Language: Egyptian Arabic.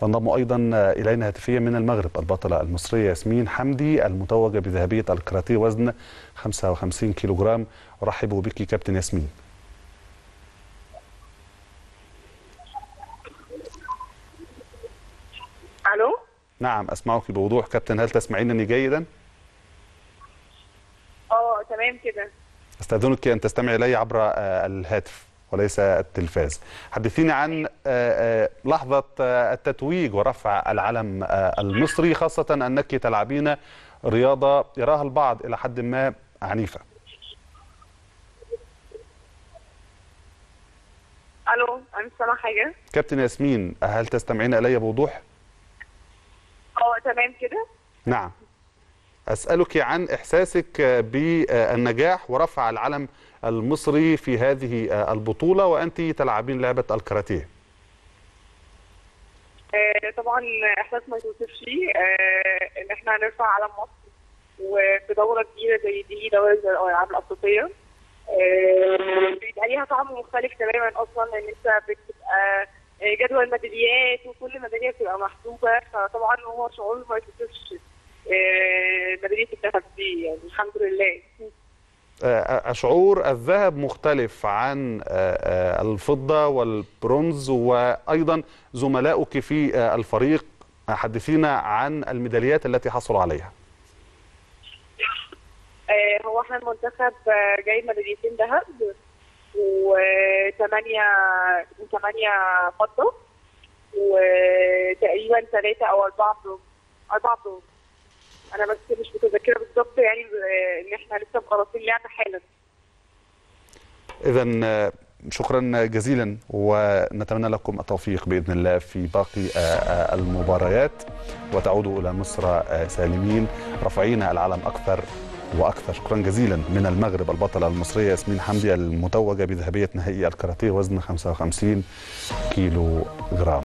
وانضم ايضا الينا هاتفيا من المغرب البطله المصريه ياسمين حمدي المتوجه بذهبيه الكاراتيه وزن 55 كيلوغرام ارحب بك كابتن ياسمين الو نعم اسمعك بوضوح كابتن هل تسمعينني جيدا اه تمام كده استاذنك ان تستمعي الي عبر آه، الهاتف وليس التلفاز حدثيني عن آه، آه، لحظه آه، التتويج ورفع العلم آه، المصري خاصه انك تلعبين رياضه يراها البعض الى حد ما عنيفه الو انا مش سامعه حاجه كابتن ياسمين هل تستمعين الي بوضوح اه تمام كده نعم أسألك عن إحساسك بالنجاح ورفع العلم المصري في هذه البطولة وأنت تلعبين لعبة الكاراتيه آه طبعا احساس ما يتوصفش آه ان احنا هنرفع علم مصر وفي دوره كبيره زي دي دوره زي الالعاب الافريقيه آه بيبقى ليها طعم مختلف تماما اصلا ان انت بتبقى آه، جدول ميداليات وكل ميداليه بتبقى محسوبه فطبعا هو شعور ما يتوصفش آه، ميداليه الذهب دي يعني الحمد لله آه، شعور الذهب مختلف عن آه، آه، الفضة والبرونز وأيضا زملائك في آه، الفريق حدثينا عن الميداليات التي حصلوا عليها آه، هو احنا المنتخب آه، جايب ميداليتين ذهب وثمانية وثمانية فضة وتقريبا ثلاثة أو أربعة برونز أربعة برونز أنا بس مش متذكرة بالظبط يعني آه، إن احنا لسه مخلصين لعبة حالا إذا شكرا جزيلا ونتمنى لكم التوفيق بإذن الله في باقي آه، آه، المباريات وتعودوا إلى مصر آه، سالمين رافعين العلم أكثر وأكثر شكرا جزيلا من المغرب البطلة المصرية ياسمين حمدي المتوجة بذهبية نهائي الكاراتيه وزن 55 كيلو جرام